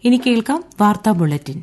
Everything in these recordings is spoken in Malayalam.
ഇനി കേൾക്കാം വാർത്താ ബുള്ളറ്റിൻ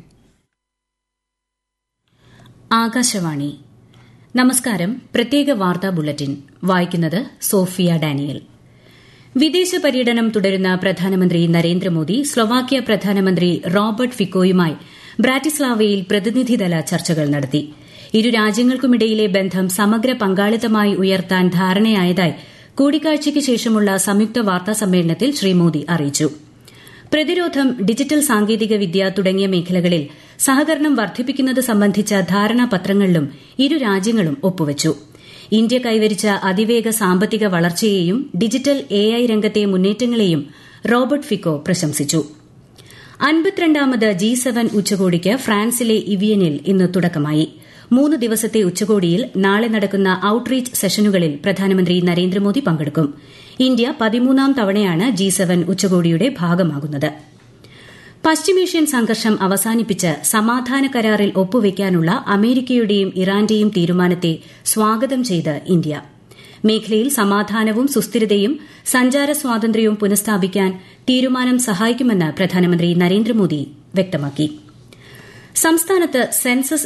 ആകാശവാണി നമസ്കാരം പ്രത്യേക വാർത്താ ബുള്ളറ്റിൻ വായിക്കുന്നത് സോഫിയ ഡാനിയൽ വിദേശ പര്യടനം തുടരുന്ന പ്രധാനമന്ത്രി നരേന്ദ്രമോദി സ്ലൊവാക്യ പ്രധാനമന്ത്രി റോബർട്ട് ഫിക്കോയുമായി ബ്രാറ്റിസ്ലാവയിൽ പ്രതിനിധിതല ചർച്ചകൾ നടത്തി ഇരു രാജ്യങ്ങൾക്കുമിടയിലെ ബന്ധം സമഗ്ര പങ്കാളിത്തമായി ഉയർത്താൻ ധാരണയായതായി കൂടിക്കാഴ്ചയ്ക്ക് ശേഷമുള്ള സംയുക്ത വാർത്താ സമ്മേളനത്തിൽ ശ്രീ മോദി അറിയിച്ചു പ്രതിരോധം ഡിജിറ്റൽ സാങ്കേതിക വിദ്യ തുടങ്ങിയ മേഖലകളിൽ സഹകരണം വർദ്ധിപ്പിക്കുന്നത് സംബന്ധിച്ച ധാരണാപത്രങ്ങളിലും ഇരു രാജ്യങ്ങളും ഒപ്പുവച്ചു ഇന്ത്യ കൈവരിച്ച അതിവേഗ സാമ്പത്തിക വളർച്ചയെയും ഡിജിറ്റൽ എഐ രംഗത്തെ മുന്നേറ്റങ്ങളെയും റോബർട്ട് ഫിക്കോ പ്രശംസിച്ചു അൻപത്തിരണ്ടാമത് ജി സെവൻ ഉച്ചകോടിക്ക് ഫ്രാൻസിലെ ഇവിയനിൽ ഇന്ന് തുടക്കമായി മൂന്ന് ദിവസത്തെ ഉച്ചകോടിയിൽ നാളെ നടക്കുന്ന ഔട്ട്റീച്ച് സെഷനുകളിൽ പ്രധാനമന്ത്രി നരേന്ദ്രമോദി പങ്കെടുക്കും ഇന്ത്യ പതിമൂന്നാം തവണയാണ് ജി സെവൻ ഉച്ചകോടിയുടെ ഭാഗമാകുന്നത് പശ്ചിമേഷ്യൻ സംഘർഷം അവസാനിപ്പിച്ച് സമാധാന കരാറിൽ ഒപ്പുവയ്ക്കാനുള്ള അമേരിക്കയുടെയും ഇറാന്റെയും തീരുമാനത്തെ സ്വാഗതം ചെയ്ത് ഇന്ത്യ മേഖലയിൽ സമാധാനവും സുസ്ഥിരതയും സഞ്ചാര സ്വാതന്ത്ര്യവും പുനഃസ്ഥാപിക്കാൻ തീരുമാനം സഹായിക്കുമെന്ന് പ്രധാനമന്ത്രി നരേന്ദ്രമോദി വ്യക്തമാക്കി സംസ്ഥാനത്ത് സെൻസസ്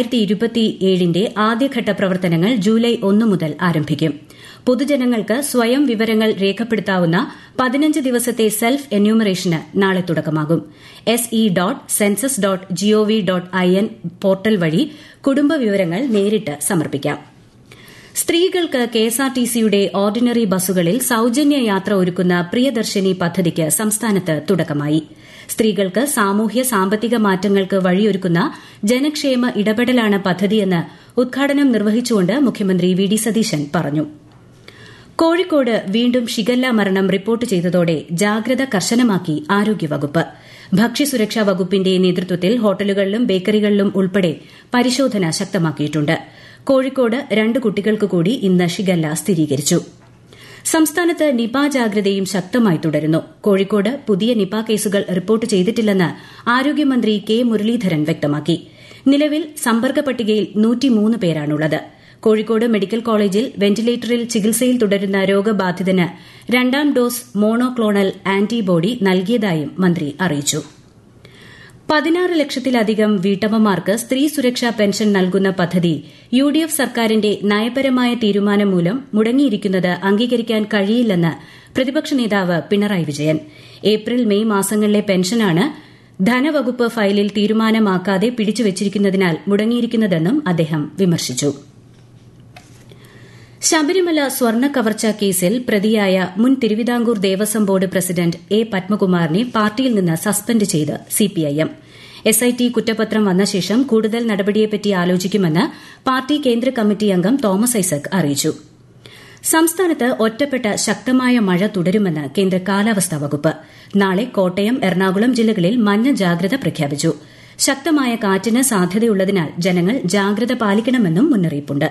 ന്റെ ആദ്യഘട്ട പ്രവർത്തനങ്ങൾ ജൂലൈ ഒന്ന് മുതൽ ആരംഭിക്കും പൊതുജനങ്ങൾക്ക് സ്വയം വിവരങ്ങൾ രേഖപ്പെടുത്താവുന്ന പതിനഞ്ച് ദിവസത്തെ സെൽഫ് എന്യൂമറേഷന് നാളെ തുടക്കമാകും S E dot census dot gov dot I N portal വഴി കുടുംബ വിവരങ്ങൾ നേരിട്ട് സമർപ്പിക്കാം സ്ത്രീകൾക്ക് കെഎസ്ആർടിസിയുടെ ഓർഡിനറി ബസ്സുകളിൽ സൌജന്യ യാത്ര ഒരുക്കുന്ന പ്രിയദർശിനി പദ്ധതിക്ക് സംസ്ഥാനത്ത് തുടക്കമായി സ്ത്രീകൾക്ക് സാമൂഹ്യ സാമ്പത്തിക മാറ്റങ്ങൾക്ക് വഴിയൊരുക്കുന്ന ജനക്ഷേമ ഇടപെടലാണ് പദ്ധതിയെന്ന് ഉദ്ഘാടനം നിർവഹിച്ചുകൊണ്ട് മുഖ്യമന്ത്രി വി ഡി സതീശൻ പറഞ്ഞു കോഴിക്കോട് വീണ്ടും ഷിഗല്ല മരണം റിപ്പോർട്ട് ചെയ്തതോടെ ജാഗ്രത കർശനമാക്കി ആരോഗ്യവകുപ്പ് ഭക്ഷ്യസുരക്ഷാ വകുപ്പിന്റെ നേതൃത്വത്തിൽ ഹോട്ടലുകളിലും ബേക്കറികളിലും ഉൾപ്പെടെ പരിശോധന ശക്തമാക്കിയിട്ടുണ്ട് കോഴിക്കോട് രണ്ട് കുട്ടികൾക്ക് കൂടി ഇന്ന് ഷിഗല്ല സ്ഥിരീകരിച്ചു സംസ്ഥാനത്ത് നിപ ജാഗ്രതയും ശക്തമായി തുടരുന്നു കോഴിക്കോട് പുതിയ നിപ കേസുകൾ റിപ്പോർട്ട് ചെയ്തിട്ടില്ലെന്ന് ആരോഗ്യമന്ത്രി കെ മുരളീധരൻ വ്യക്തമാക്കി നിലവിൽ സമ്പർക്ക പട്ടികയിൽ നൂറ്റിമൂന്ന് പേരാണുള്ളത് കോഴിക്കോട് മെഡിക്കൽ കോളേജിൽ വെന്റിലേറ്ററിൽ ചികിത്സയിൽ തുടരുന്ന രോഗബാധിതന് രണ്ടാം ഡോസ് മോണോക്ലോണൽ ആന്റിബോഡി നൽകിയതായും മന്ത്രി അറിയിച്ചു പതിനാറ് ലക്ഷത്തിലധികം വീട്ടമ്മമാർക്ക് സ്ത്രീ സുരക്ഷാ പെൻഷൻ നൽകുന്ന പദ്ധതി യു ഡി എഫ് സർക്കാരിന്റെ നയപരമായ തീരുമാനം മൂലം മുടങ്ങിയിരിക്കുന്നത് അംഗീകരിക്കാൻ കഴിയില്ലെന്ന് പ്രതിപക്ഷ നേതാവ് പിണറായി വിജയൻ ഏപ്രിൽ മെയ് മാസങ്ങളിലെ പെൻഷനാണ് ധനവകുപ്പ് ഫയലിൽ തീരുമാനമാക്കാതെ പിടിച്ചുവച്ചിരിക്കുന്നതിനാൽ മുടങ്ങിയിരിക്കുന്നതെന്നും അദ്ദേഹം വിമർശിച്ചു ശബരിമല സ്വർണ്ണ കവർച്ചാ കേസിൽ പ്രതിയായ മുൻ Travancore Devaswom board president A പത്മകുമാറിനെ പാർട്ടിയിൽ നിന്ന് സസ്പെൻഡ് ചെയ്ത് സിപിഐഎം എസ്ഐടി കുറ്റപത്രം വന്ന ശേഷം കൂടുതൽ നടപടിയെപ്പറ്റി ആലോചിക്കുമെന്ന് പാർട്ടി കേന്ദ്ര കമ്മിറ്റി അംഗം തോമസ് ഐസക് അറിയിച്ചു സംസ്ഥാനത്ത് ഒറ്റപ്പെട്ട ശക്തമായ മഴ തുടരുമെന്ന് കേന്ദ്ര കാലാവസ്ഥാ വകുപ്പ് നാളെ കോട്ടയം എറണാകുളം ജില്ലകളിൽ മഞ്ഞ ജാഗ്രത പ്രഖ്യാപിച്ചു ശക്തമായ കാറ്റിന് സാധ്യതയുള്ളതിനാൽ ജനങ്ങൾ ജാഗ്രത പാലിക്കണമെന്നും മുന്നറിയിപ്പുണ്ട്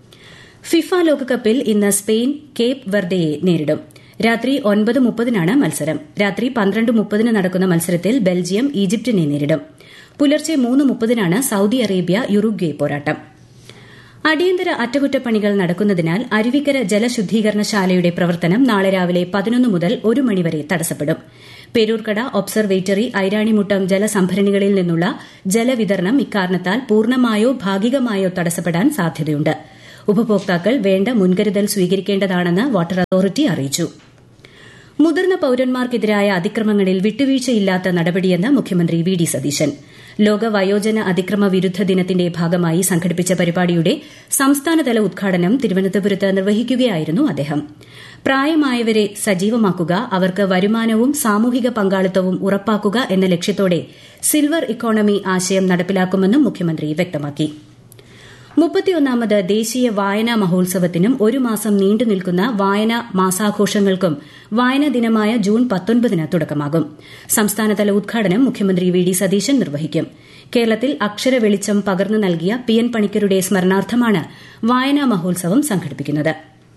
ഫിഫ ലോകകപ്പിൽ ഇന്ന് സ്പെയിൻ കേപ്പ് വെർഡയെ നേരിടും രാത്രി ഒൻപത് മുപ്പതിനാണ് മത്സരം രാത്രി പന്ത്രണ്ട് മുപ്പതിന് നടക്കുന്ന മത്സരത്തിൽ ബെൽജിയം ഈജിപ്തിനെ നേരിടും പുലർച്ചെ മൂന്ന് മുപ്പതിനാണ് സൌദി അറേബ്യ യുറുഗ്വേ പോരാട്ടം അടിയന്തര അറ്റകുറ്റപ്പണികൾ നടക്കുന്നതിനാൽ അരുവിക്കര ജലശുദ്ധീകരണശാലയുടെ പ്രവർത്തനം നാളെ രാവിലെ പതിനൊന്ന് മുതൽ ഒരു മണിവരെ തടസ്സപ്പെടും പേരൂർക്കട ഒബ്സർവേറ്ററി ഐരാണിമുട്ടം ജലസംഭരണികളിൽ നിന്നുള്ള ജലവിതരണം ഇക്കാരണത്താൽ പൂർണ്ണമായോ ഭാഗികമായോ തടസ്സപ്പെടാൻ സാധ്യതയുണ്ട് ഉപഭോക്താക്കൾ വേണ്ട മുൻകരുതൽ സ്വീകരിക്കേണ്ടതാണെന്ന് വാട്ടർ അതോറിറ്റി അറിയിച്ചു മുതിർന്ന പൌരന്മാർക്കെതിരായ അതിക്രമങ്ങളിൽ വിട്ടുവീഴ്ചയില്ലാത്ത നടപടിയെന്ന് മുഖ്യമന്ത്രി വി ഡി സതീശൻ ലോക വയോജന അതിക്രമ വിരുദ്ധ ദിനത്തിന്റെ ഭാഗമായി സംഘടിപ്പിച്ച പരിപാടിയുടെ സംസ്ഥാനതല ഉദ്ഘാടനം തിരുവനന്തപുരത്ത് നിർവഹിക്കുകയായിരുന്നു അദ്ദേഹം പ്രായമായവരെ സജീവമാക്കുക അവർക്ക് വരുമാനവും സാമൂഹിക പങ്കാളിത്തവും ഉറപ്പാക്കുക എന്ന ലക്ഷ്യത്തോടെ സിൽവർ ഇക്കോണമി ആശയം നടപ്പിലാക്കുമെന്നും മുഖ്യമന്ത്രി വ്യക്തമാക്കി മുപ്പത്തിയൊന്നാമത് ദേശീയ വായനാ മഹോത്സവത്തിനും ഒരു മാസം നീണ്ടു നിൽക്കുന്ന വായനാ മാസാഘോഷങ്ങൾക്കും വായനാ ദിനമായ ജൂൺ പത്തൊൻപതിന് തുടക്കമാകും സംസ്ഥാനതല ഉദ്ഘാടനം മുഖ്യമന്ത്രി വി ഡി സതീശൻ നിർവഹിക്കും കേരളത്തിൽ അക്ഷര വെളിച്ചം പകർന്നു നൽകിയ പി എൻ പണിക്കരുടെ സ്മരണാർത്ഥമാണ് വായനാ മഹോത്സവം സംഘടിപ്പിക്കുന്നത്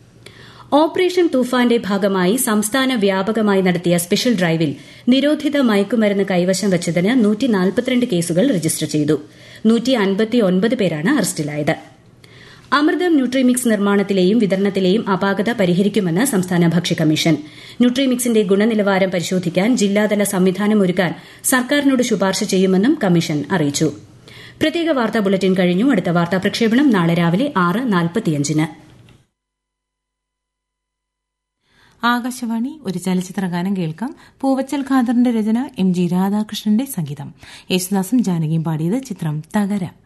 ഓപ്പറേഷൻ തൂഫാന്റെ ഭാഗമായി സംസ്ഥാന വ്യാപകമായി നടത്തിയ സ്പെഷ്യൽ ഡ്രൈവിൽ നിരോധിത മയക്കുമരുന്ന് കൈവശം വച്ചതിന് കേസുകൾ രജിസ്റ്റർ ചെയ്തു പേരാണ് അറസ്റ്റിലായത് അമൃതം ന്യൂട്രിമിക്സ് നിർമ്മാണത്തിലെയും വിതരണത്തിലെയും അപാകത പരിഹരിക്കുമെന്ന് സംസ്ഥാന ഭക്ഷ്യ കമ്മീഷൻ ന്യൂട്രിമിക്സിന്റെ ഗുണനിലവാരം പരിശോധിക്കാൻ ജില്ലാതല സംവിധാനം ഒരുക്കാൻ സർക്കാരിനോട് ശുപാർശ ചെയ്യുമെന്നും കമ്മീഷൻ അറിയിച്ചു പ്രത്യേക വാർത്താ ബുള്ളറ്റിൻ കഴിഞ്ഞു അടുത്ത വാർത്താ പ്രക്ഷേപണം നാളെ രാവിലെ ആറ് നാൽപ്പത്തിയഞ്ചിന് ആകാശവാണി ഒരു ചലച്ചിത്ര ഗാനം കേൾക്കാം പൂവച്ചൽ ഖാദറിന്റെ രചന എം ജി രാധാകൃഷ്ണന്റെ സംഗീതം യേശുദാസും ജാനകിയും പാടിയത് ചിത്രം തകര